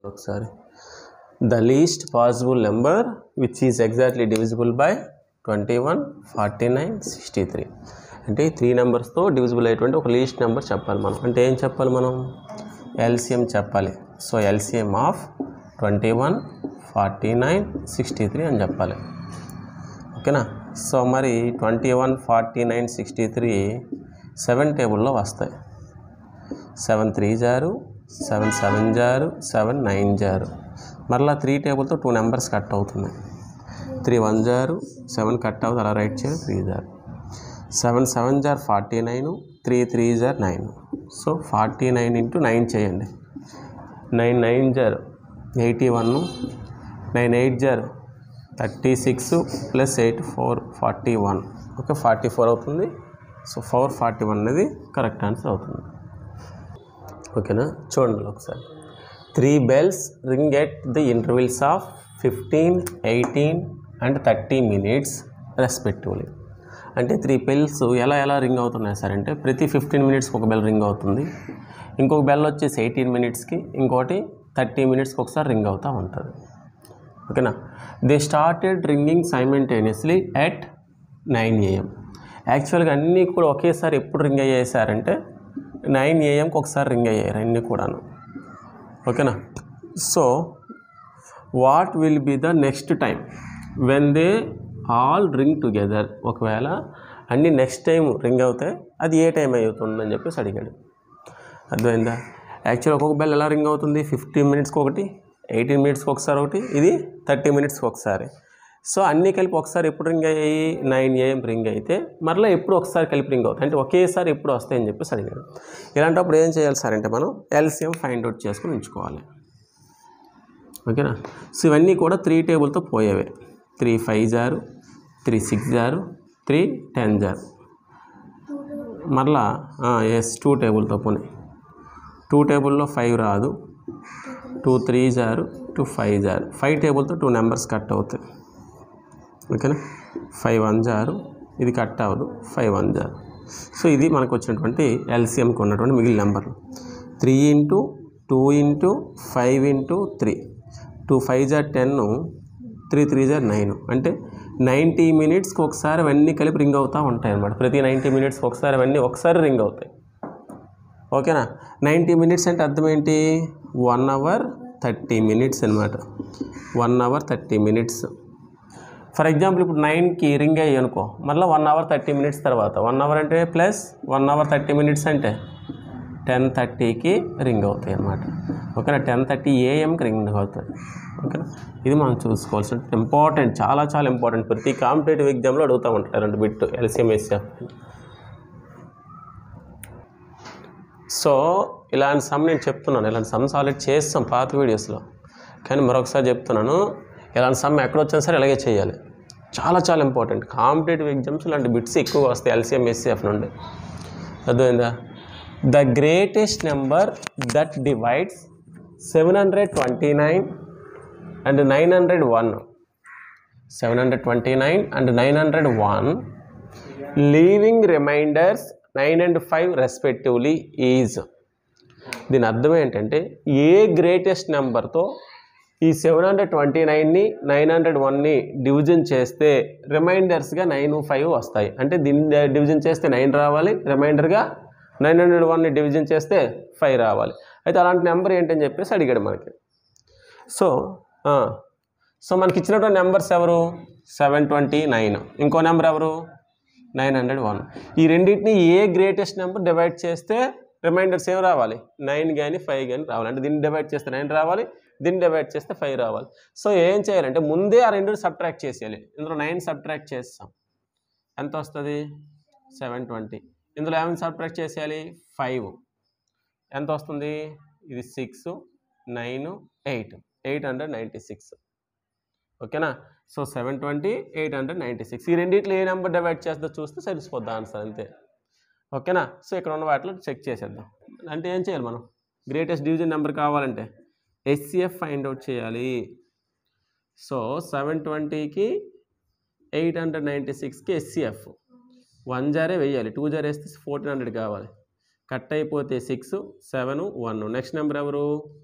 ఒకసారి the least possible number which is exactly divisible by twenty one forty nine sixty three అంటే ఈ three నెంబర్స్తో divisible అయ్యేటువంటి ఒక least number చెప్పాలి మనం అంటే ఏం చెప్పాలి మనం ఎల్సిఎం చెప్పాలి so LCM of twenty one forty nine sixty three అని చెప్పాలి ఓకేనా సో మరి twenty one forty nine sixty three seven టేబుల్లో వస్తాయి సెవెన్ త్రీ జారు సెవెన్ సెవెన్ జారు సెవెన్ నైన్ జారు మరలా త్రీ టేబుల్తో టూ నెంబర్స్ కట్ అవుతున్నాయి త్రీ వన్ జారు సెవెన్ కట్ అవుతుంది అలా రైట్ చేయాలి త్రీ జారు సెవెన్ సెవెన్ జార్ ఫార్టీ నైన్ త్రీ త్రీ జార్ nine so forty nine into nine చేయండి నైన్ నైన్ జార్ ఎయిటీ వన్ నైన్ ఎయిట్ జార్ thirty six plus eight four forty one okay forty four అవుతుంది సో ఫోర్ ఫార్టీ వన్ అనేది correct answer అవుతుంది ఓకేనా చూడండి ఒకసారి three bells ring at the intervals of fifteen eighteen and thirty minutes respectively అంటే three bells ఎలా ఎలా ring అవుతున్నాయి సార్ అంటే ప్రతి ఫిఫ్టీన్ మినిట్స్కి ఒక బెల్ రింగ్ అవుతుంది ఇంకొక బెల్ వచ్చేసి ఎయిటీన్ మినిట్స్కి ఇంకోటి థర్టీ మినిట్స్కి ఒకసారి రింగ్ అవుతూ ఉంటుంది ఓకేనా they started ringing simultaneously at nine AM యాక్చువల్గా అన్నీ కూడా ఒకేసారి ఎప్పుడు రింగ్ అయ్యాయి సార్ అంటే నైన్ ఏఎంకి ఒకసారి రింగ్ అయ్యాయి అన్నీ కూడాను ఓకేనా so what will be the next time when they all ring together ఒకవేళ అన్నీ నెక్స్ట్ టైం రింగ్ అవుతాయి అది ఏ టైం అవుతుందని చెప్పేసి అడిగాడు అర్థమైందా యాక్చువల్ ఒక్కొక్క బెల్ ఎలా రింగ్ అవుతుంది ఫిఫ్టీన్ మినిట్స్కి ఒకటి ఎయిటీన్ మినిట్స్కి ఒకసారి ఒకటి ఇది థర్టీ మినిట్స్కి ఒకసారి సో అన్నీ కలిపి ఒకసారి ఎప్పుడు రింగ్ అయ్యాయి నైన్ ఏఎం రింగ్ అయితే మరలా ఎప్పుడు ఒకసారి కలిపి రింగ్ అవుతాయి అంటే ఒకేసారి ఎప్పుడు వస్తాయని చెప్పేసి అడిగాడు ఇలాంటప్పుడు ఏం చేయాలి సార్ అంటే మనం ఎల్సిఎం ఫైండ్ అవుట్ చేసుకుని ఉంచుకోవాలి ఓకేనా సో ఇవన్నీ కూడా త్రీ టేబుల్తో పోయేవే త్రీ ఫైవ్ జారు త్రీ సిక్స్ జారు త్రీ టెన్ జారు మరలా ఎస్ టూ టేబుల్తో పోనీ టూ టేబుల్లో ఫైవ్ రాదు టూ త్రీ జారు టూ ఫైవ్ జారు ఫైవ్ టేబుల్తో టూ నెంబర్స్ కట్ అవుతాయి ఓకేనా ఫైవ్ వన్ జారు ఇది కట్ అవ్వదు ఫైవ్ వన్ జారు సో ఇది మనకు వచ్చినటువంటి ఎల్సిఎంకి ఉన్నటువంటి మిగిలిన నెంబర్లు three into two into five into three two five జార్ టెన్ త్రీ త్రీ జార్ నైన్ అంటే నైంటీ మినిట్స్కి ఒకసారి అవన్నీ కలిపి రింగ్ అవుతూ ఉంటాయి అన్నమాట ప్రతి నైంటీ మినిట్స్కి ఒకసారి అవన్నీ ఒకసారి రింగ్ అవుతాయి ఓకేనా నైంటీ మినిట్స్ అంటే అర్థం ఏంటి వన్ అవర్ థర్టీ మినిట్స్ అనమాట one hour thirty minutes for example ఇప్పుడు నైన్కి రింగ్ అయ్యి అనుకో మళ్ళీ వన్ అవర్ థర్టీ మినిట్స్ తర్వాత వన్ అవర్ అంటే plus one hour thirty minutes అంటే టెన్ థర్టీకి రింగ్ అవుతాయి అన్నమాట ఓకేనా టెన్ థర్టీ ఏఎంకి రింగ్ అవుతుంది ఓకేనా ఇది మనం చూసుకోవాల్సిన ఇంపార్టెంట్ చాలా చాలా ఇంపార్టెంట్ ప్రతి కాంపిటేటివ్ ఎగ్జామ్లో అడుగుతూ ఉంటారు రెండు బిట్ ఎల్సిఎం ఎస్ఎఫ్ సో ఇలాంటి సమ్ నేను చెప్తున్నాను ఇలాంటి సమ్స్ ఆల్రెడీ చేస్తాం పాత వీడియోస్లో కానీ మరొకసారి చెప్తున్నాను ఇలాంటి సమ్ ఎక్కడ వచ్చినా సరే ఇలాగే చేయాలి చాలా చాలా ఇంపార్టెంట్ కాంపిటేటివ్ ఎగ్జామ్స్ ఇలాంటి బిట్స్ ఎక్కువగా వస్తాయి ఎల్సిఎం ఎస్సీఎఫ్ నుండి అర్థమైందా the greatest number that divides seven hundred twenty nine and nine hundred one seven hundred twenty nine and nine hundred one leaving remainders nine and five respectively is దీని అర్థం ఏంటంటే ఏ greatest నెంబర్తో ఈ seven hundred twenty నైన్ని nine hundred వన్ని division చేస్తే రిమైండర్స్గా నైన్ ఫైవ్ వస్తాయి అంటే దీన్ని డివిజన్ చేస్తే నైన్ రావాలి రిమైండర్గా నైన్ హండ్రెడ్ వన్ని డివిజన్ చేస్తే ఫైవ్ రావాలి అయితే అలాంటి నెంబర్ ఏంటని చెప్పేసి అడిగాడు మనకి సో ఆ, సో మనకి ఇచ్చినటువంటి నెంబర్స్ ఎవరు సెవెన్ ట్వంటీ నైన్ ఇంకో నెంబర్ ఎవరు నైన్ హండ్రెడ్ వన్ ఈ రెండింటిని ఏ గ్రేటెస్ట్ నెంబర్ డివైడ్ చేస్తే రిమైండర్స్ ఏం రావాలి నైన్ కానీ ఫైవ్ కానీ రావాలి అంటే దీన్ని డివైడ్ చేస్తే నైన్ రావాలి దీన్ని డివైడ్ చేస్తే ఫైవ్ రావాలి సో ఏం చేయాలంటే ముందే ఆ రెండు సబ్ట్రాక్ట్ చేసేయాలి ఇందులో నైన్ సబ్ట్రాక్ట్ చేస్తాం ఎంత వస్తుంది సెవెన్ ట్వంటీ ఇందులో ఏమైనా సబ్ట్రాక్ట్ చేసేయాలి ఫైవ్ ఎంత వస్తుంది ఇది six nine eight eight hundred ninety six ఓకేనా so seven twenty eight hundred ninety six ఈ రెండిట్లో ఏ నెంబర్ డివైడ్ చేస్తుందో చూస్తే సరిపోద్ది ఆన్సర్ అంతే ఓకేనా సో ఇక్కడ ఉన్న వాటిలో చెక్ చేసేద్దాం అంటే ఏం చేయాలి మనం గ్రేటెస్ట్ డివిజన్ నెంబర్ కావాలంటే ఎస్సిఎఫ్ ఫైండ్ అవుట్ చేయాలి సో సెవెన్ ట్వంటీకి ఎయిట్ హండ్రెడ్ నైంటీ సిక్స్కి ఎస్సిఎఫ్ వన్ జారే వేయాలి టూ జార్ వేస్తే ఫోర్టీన్ హండ్రెడ్ కావాలి కట్ అయిపోతే six seven one next number ఎవరు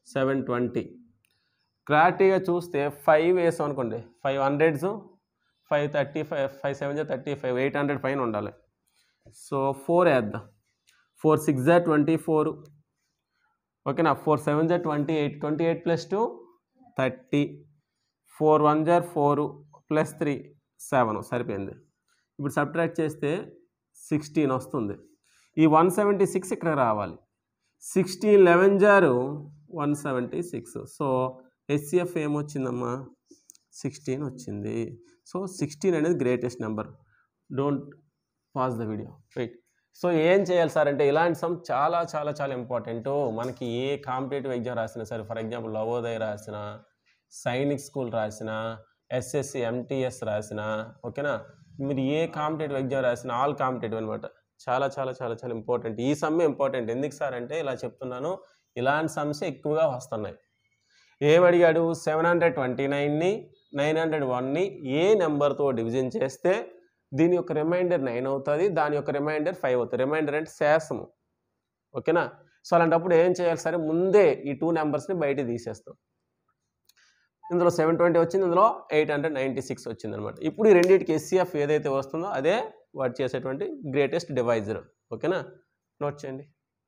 సెవెన్ ట్వంటీ క్లారిటీగా చూస్తే ఫైవ్ వేసాం అనుకోండి five hundreds five thirty five five seven జా థర్టీ ఫైవ్ ఎయిట్ హండ్రెడ్ పైన ఉండాలి సో ఫోర్ వేద్దాం ఫోర్ సిక్స్ జా ట్వంటీ ఫోర్ ఓకేనా ఫోర్ సెవెన్ జా twenty eight twenty eight plus two thirty four one జార్ ఫోర్ ప్లస్ త్రీ సెవెన్ సరిపోయింది ఇప్పుడు సబ్ట్రాక్ట్ చేస్తే సిక్స్టీన్ వస్తుంది ఈ వన్ సెవెంటీ సిక్స్ ఇక్కడ రావాలి సిక్స్టీన్ లెవెన్ జారు one seventy six so HCF ఏమొచ్చిందమ్మా సిక్స్టీన్ వచ్చింది సో సిక్స్టీన్ అనేది greatest number don't pause the video right so ఏం చేయాలి సార్ అంటే ఇలాంటి సమ్ చాలా చాలా చాలా ఇంపార్టెంట్ మనకి ఏ కాంపిటేటివ్ ఎగ్జామ్ రాసినా సరే ఫర్ ఎగ్జాంపుల్ నవోదయ రాసిన సైనిక్ స్కూల్ రాసిన ఎస్ఎస్సి ఎంటీఎస్ రాసిన ఓకేనా మీరు ఏ కాంపిటేటివ్ ఎగ్జామ్ రాసినా ఆల్ కాంపిటేటివ్ అనమాట చాలా చాలా చాలా చాలా ఇంపార్టెంట్ ఈ సమ్మె ఇంపార్టెంట్ ఎందుకు సార్ అంటే ఇలా చెప్తున్నాను ఇలాంటి సమ్స్ ఎక్కువగా వస్తున్నాయి ఏం అడిగాడు సెవెన్ హండ్రెడ్ ట్వంటీ నైన్ని నైన్ హండ్రెడ్ వన్ని ఏ నెంబర్తో డివిజన్ చేస్తే దీని యొక్క రిమైండర్ నైన్ అవుతుంది దాని యొక్క రిమైండర్ ఫైవ్ అవుతుంది రిమైండర్ అంటే శాసము ఓకేనా సో అలాంటప్పుడు ఏం చేయాలి సరే ముందే ఈ టూ నెంబర్స్ని బయట తీసేస్తాం ఇందులో సెవెన్ ట్వంటీ వచ్చింది ఇందులో ఎయిట్ హండ్రెడ్ నైంటీ సిక్స్ వచ్చింది అనమాట ఇప్పుడు ఈ రెండింటికి ఎస్సీఎఫ్ ఏదైతే వస్తుందో అదే వాడు చేసేటువంటి గ్రేటెస్ట్ డివైజర్ ఓకేనా నోట్ చేయండి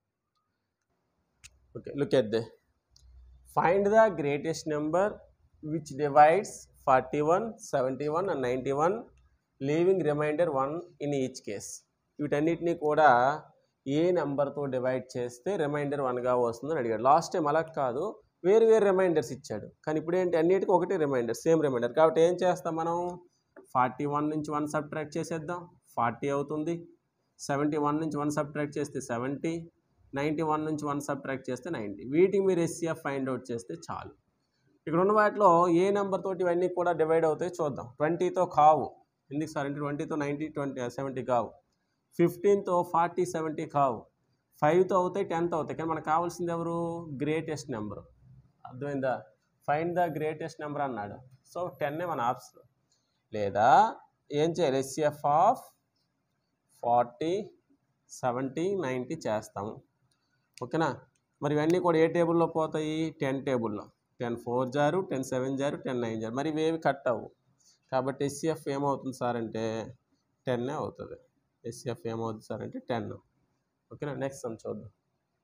okay look at they find the greatest number which divides forty one seventy one and ninety one leaving remainder one in each case వీటన్నిటిని కూడా ఏ నెంబర్తో డివైడ్ చేస్తే రిమైండర్ వన్గా వస్తుందని అడిగాడు లాస్ట్ టైం అలా కాదు వేరు వేరు రిమైండర్స్ ఇచ్చాడు కానీ ఇప్పుడు ఏంటి అన్నిటికీ ఒకటే రిమైండర్ సేమ్ రిమైండర్ కాబట్టి ఏం చేస్తాం మనం ఫార్టీ వన్ నుంచి వన్ సబ్ట్రాక్ట్ చేసేద్దాం ఫార్టీ అవుతుంది సెవెంటీ వన్ నుంచి వన్ సబ్ట్రాక్ట్ చేస్తే సెవెంటీ నైంటీ వన్ నుంచి వన్ సబ్ట్రాక్ట్ చేస్తే నైంటీ వీటికి మీరు ఎస్సీఎఫ్ ఫైండ్ అవుట్ చేస్తే చాలు ఇక్కడ ఉన్న వాటిలో ఏ నెంబర్ తోటి ఇవన్నీ కూడా డివైడ్ అవుతాయి చూద్దాం ట్వంటీతో కావు ఎందుకు సార్ అంటే ట్వంటీతో నైంటీ ట్వంటీ సెవెంటీ కావు ఫిఫ్టీన్తో ఫార్టీ సెవెంటీ కావు ఫైవ్తో అవుతాయి టెన్త్ అవుతాయి కానీ మనకు కావాల్సింది ఎవరు గ్రేటెస్ట్ నెంబర్ అర్థమైందా ఫైండ్ ద గ్రేటెస్ట్ నెంబర్ అన్నాడు సో టెన్నే మన ఆప్షన్ లేదా ఏం చేయాలి HCF of forty seventy ninety చేస్తాము ఓకేనా మరి ఇవన్నీ కూడా ఏ టేబుల్లో పోతాయి టెన్ టేబుల్లో టెన్ ఫోర్ జారు టెన్ సెవెన్ జారు టెన్ నైన్ జారు మరి ఇవేవి కట్ అవ్వు కాబట్టి ఎస్సీఎఫ్ ఏమవుతుంది సార్ అంటే టెన్నే అవుతుంది ఎస్సీఎఫ్ ఏమవుతుంది సార్ అంటే టెన్ ఓకేనా నెక్స్ట్ సమ్ చూద్దాం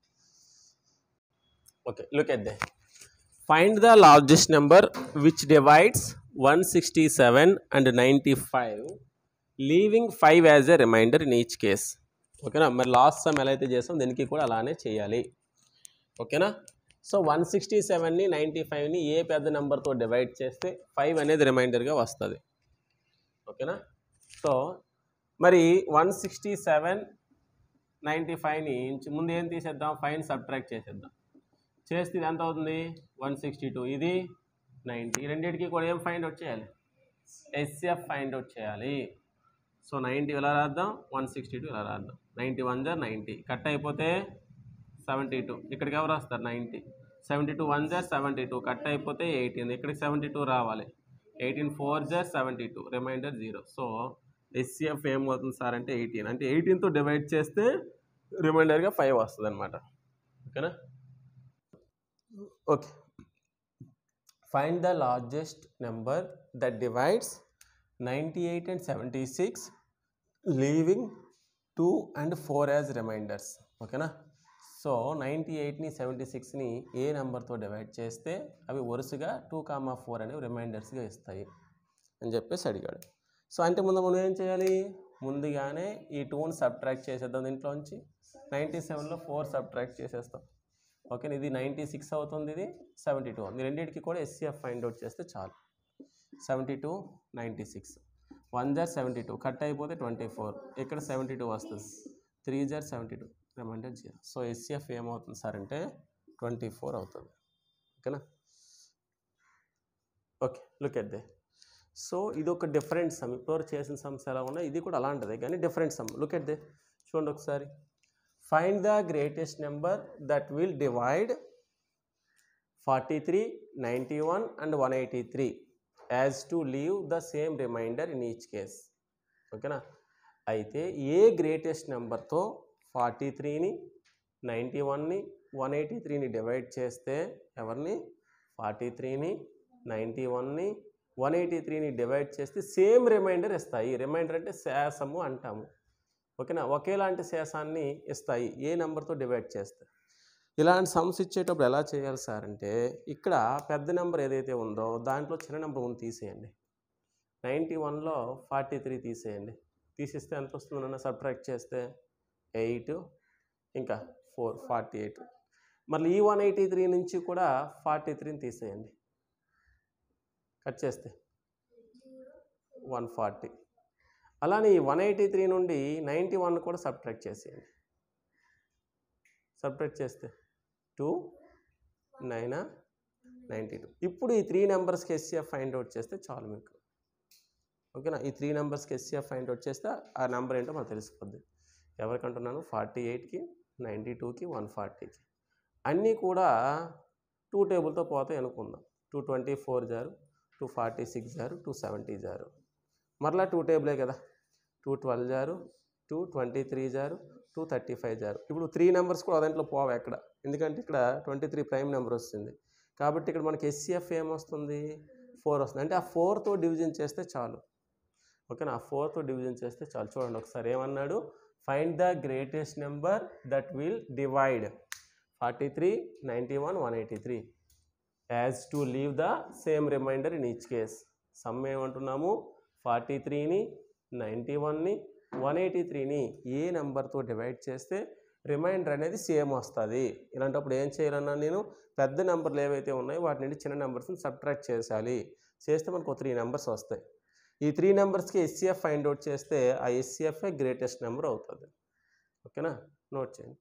okay look at they find the largest number which divides one sixty seven and ninety five leaving five as a remainder in each case ఓకేనా మరి last some ఎలా అయితే చేస్తాం దీనికి కూడా అలానే చేయాలి ఓకేనా సో వన్ సిక్స్టీ సెవెన్ని నైంటీ ఫైవ్ని ఏ పెద్ద నెంబర్తో డివైడ్ చేస్తే ఫైవ్ అనేది రిమైండర్గా వస్తుంది ఓకేనా సో మరి వన్ సిక్స్టీ సెవెన్ నైంటీ ఫైవ్ని ముందు ఏం తీసేద్దాం ఫైవ్ని సబ్ట్రాక్ట్ చేసేద్దాం చేస్తే ఇది ఎంత అవుతుంది వన్ సిక్స్టీ టూ ఇది నైంటీ రెండింటికి కూడా ఏం ఫైండ్ అవుట్ చేయాలి ఎస్ఎఫ్ ఫైండ్ అవుట్ చేయాలి సో నైంటీ ఇలా రాద్దాం వన్ సిక్స్టీ టూ ఇలా రాద్దాం నైంటీ వన్ జార్ నైంటీ కట్ అయిపోతే సెవెంటీ టూ ఇక్కడికి ఎవరు వస్తారు నైంటీ సెవెంటీ టూ వన్ జార్ సెవెంటీ టూ కట్ అయిపోతే ఎయిటీన్ ఇక్కడికి సెవెంటీ టూ రావాలి ఎయిటీన్ ఫోర్ జార్ seventy two remainder zero so HCF ఏమవుతుంది సార్ అంటే ఎయిటీన్ అంటే ఎయిటీన్తో డివైడ్ చేస్తే రిమైండర్గా ఫైవ్ వస్తుంది అనమాట ఓకేనా okay find the largest number that divides ninety eight and seventy six leaving two and four as remainders ఓకేనా సో నైంటీ ఎయిట్ని సెవెంటీ సిక్స్ని ఏ నెంబర్తో డివైడ్ చేస్తే అవి వరుసగా టూ కామా ఫోర్ అనేవి రిమైండర్స్గా ఇస్తాయి అని చెప్పేసి అడిగాడు సో అంటే ముందు మనం ఏం చేయాలి ముందుగానే ఈ టూని సబ్ట్రాక్ట్ చేసేద్దాం దీంట్లోంచి నైంటీ సెవెన్లో ఫోర్ సబ్ట్రాక్ట్ చేసేస్తాం ఓకే ఇది నైంటీ సిక్స్ అవుతుంది ఇది సెవెంటీ టూ ఉంది రెండింటికి కూడా ఎస్సీఎఫ్ ఫైండ్ అవుట్ చేస్తే చాలు seventy two ninety six one జార్ సెవెంటీ టూ కట్ అయిపోతే ట్వంటీ ఫోర్ ఇక్కడ సెవెంటీ టూ వస్తుంది త్రీ జార్ seventy two remainder zero so HCF ఏమవుతుంది సార్ అంటే ట్వంటీ ఫోర్ అవుతుంది ఓకేనా okay look at the so ఇది ఒక డిఫరెంట్ సమ్ ఇప్పటివరకు చేసిన సమ్స్ ఎలా ఉన్నాయి ఇది కూడా అలాంటిదే కానీ different sum look at the చూడండి ఒకసారి find the greatest number that will divide forty three ninety one and one eighty three as to leave the same remainder in each case ఓకేనా అయితే ఏ గ్రేటెస్ట్ నెంబర్తో ఫార్టీ త్రీని ninety వన్ని one eighty త్రీని divide చేస్తే ఎవరిని ఫార్టీ త్రీని నైంటీ వన్ని వన్ ఎయిటీ త్రీని డివైడ్ చేస్తే సేమ్ రిమైండర్ ఇస్తాయి రిమైండర్ అంటే శాసము అంటాము ఓకేనా ఒకేలాంటి శేషాన్ని ఇస్తాయి ఏ నెంబర్తో డివైడ్ చేస్తే ఇలాంటి సమ్స్ ఇచ్చేటప్పుడు ఎలా చేయాలి సార్ అంటే ఇక్కడ పెద్ద నెంబర్ ఏదైతే ఉందో దాంట్లో చిన్న నెంబర్ ఉంది తీసేయండి నైంటీ వన్లో ఫార్టీ త్రీ తీసేయండి తీసిస్తే ఎంత వస్తుందన్న సబ్ట్రాక్ట్ చేస్తే ఎయిట్ ఇంకా ఫోర్ ఫార్టీ ఎయిట్ మళ్ళీ ఈ వన్ ఎయిటీ త్రీ నుంచి కూడా ఫార్టీ త్రీని తీసేయండి కట్ చేస్తే వన్ ఫార్టీ అలానే ఈ వన్ ఎయిటీ త్రీ నుండి నైంటీ వన్ కూడా సబ్ట్రాక్ట్ చేసేయండి సబ్ట్రాక్ట్ చేస్తే టూ నైన్ నైంటీ టూ ఇప్పుడు ఈ త్రీ నెంబర్స్కి ఎస్సీఎఫ్ ఫైండ్ అవుట్ చేస్తే చాలు మీకు ఓకేనా ఈ త్రీ నెంబర్స్కి ఎస్సీఎఫ్ ఫైండ్ అవుట్ చేస్తే ఆ నెంబర్ ఏంటో మనకు తెలిసిపోద్ది ఎవరికంటున్నాను ఫార్టీ ఎయిట్కి నైంటీ టూకి వన్ ఫార్టీకి అన్నీ కూడా టూ టేబుల్తో పోతాయి అనుకుందాం టూ ట్వంటీ ఫోర్ జారు టూ ఫార్టీ సిక్స్ జారు టూ సెవెంటీ జారు మరలా టూ టేబులే కదా టూ ట్వెల్వ్ జారు టూ ట్వంటీ త్రీ జారు టూ థర్టీ ఫైవ్ జారు ఇప్పుడు త్రీ నెంబర్స్ కూడా దాంట్లో పోవు ఎక్కడ ఎందుకంటే ఇక్కడ ట్వంటీ త్రీ ప్రైమ్ నెంబర్ వస్తుంది కాబట్టి ఇక్కడ మనకి ఎస్సీఎఫ్ ఏమొస్తుంది ఫోర్ వస్తుంది అంటే ఆ ఫోర్తో డివిజన్ చేస్తే చాలు ఓకేనా ఆ ఫోర్తో డివిజన్ చేస్తే చాలు చూడండి ఒకసారి ఏమన్నాడు find the greatest number that will divide forty three ninety one one eighty three as to leave the same remainder in each case sum ఏమంటున్నాము ఫార్టీ త్రీని నైంటీ వన్ని వన్ ఎయిటీ త్రీని ఏ నెంబర్తో డివైడ్ చేస్తే రిమైండర్ అనేది సేమ్ వస్తుంది ఇలాంటప్పుడు ఏం చేయాలన్నా నేను పెద్ద నెంబర్లు ఏవైతే ఉన్నాయో వాటి నుండి చిన్న నెంబర్స్ని సబ్ట్రాక్ట్ చేసాలి చేస్తే మనకు త్రీ నెంబర్స్ వస్తాయి ఈ త్రీ నెంబర్స్కి ఎస్సీఎఫ్ ఫైండ్ అవుట్ చేస్తే ఆ ఎస్సీఎఫ్ఏ గ్రేటెస్ట్ నెంబర్ అవుతుంది ఓకేనా నోట్ చేయండి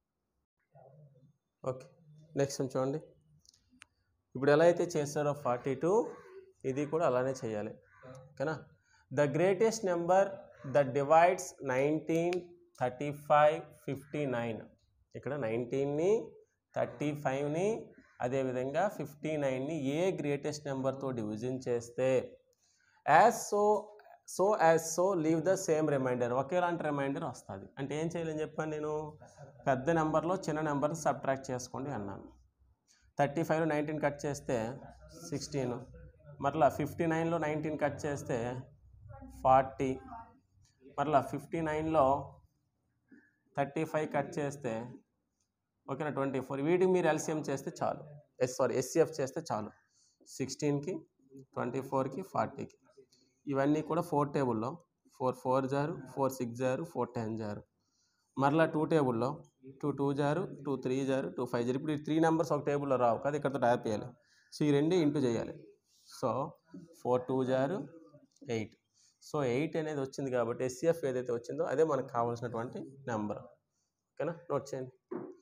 ఓకే నెక్స్ట్ చూడండి ఇప్పుడు ఎలా అయితే చేస్తారో ఫార్టీ టూ ఇది కూడా అలానే చేయాలి ఓకేనా the greatest number the divides nineteen thirty five fifty nine ఇక్కడ నైన్టీన్ని థర్టీ ఫైవ్ని అదేవిధంగా ఫిఫ్టీ నైన్ని ఏ గ్రేటెస్ట్ నెంబర్తో డివిజన్ చేస్తే as so so as so leave the same remainder ఒకేలాంటి రిమైండర్ వస్తుంది అంటే ఏం చేయాలని చెప్పాను నేను పెద్ద నెంబర్లో చిన్న నెంబర్ని సబ్ట్రాక్ట్ చేసుకోండి అన్నాను థర్టీ ఫైవ్లో నైన్టీన్ కట్ చేస్తే సిక్స్టీన్ మరలా ఫిఫ్టీ నైన్లో నైన్టీన్ కట్ చేస్తే ఫార్టీ మరలా ఫిఫ్టీ నైన్లో థర్టీ ఫైవ్ కట్ చేస్తే ఓకేనా ట్వంటీ ఫోర్ వీటికి మీరు ఎల్సిఎం చేస్తే చాలు ఎస్ సారీ ఎస్సిఎఫ్ చేస్తే చాలు సిక్స్టీన్కి ట్వంటీ ఫోర్కి ఫార్టీకి ఇవన్నీ కూడా ఫోర్ టేబుల్లో ఫోర్ ఫోర్ జారు ఫోర్ సిక్స్ జారు ఫోర్ టెన్ జారు మరలా టూ టేబుల్లో టూ టూ జారు టూ త్రీ జారు టూ ఫైవ్ జారు ఇప్పుడు ఈ త్రీ నెంబర్స్ ఒక టేబుల్లో రావు కదా ఇక్కడతో ట్యాప్ చేయాలి సో ఈ రెండు ఇంటూ చేయాలి సో ఫోర్ టూ జారు ఎయిట్ సో ఎయిట్ అనేది వచ్చింది కాబట్టి ఎస్సీఎఫ్ ఏదైతే వచ్చిందో అదే మనకు కావాల్సినటువంటి నెంబర్ ఓకేనా నోట్ చేయండి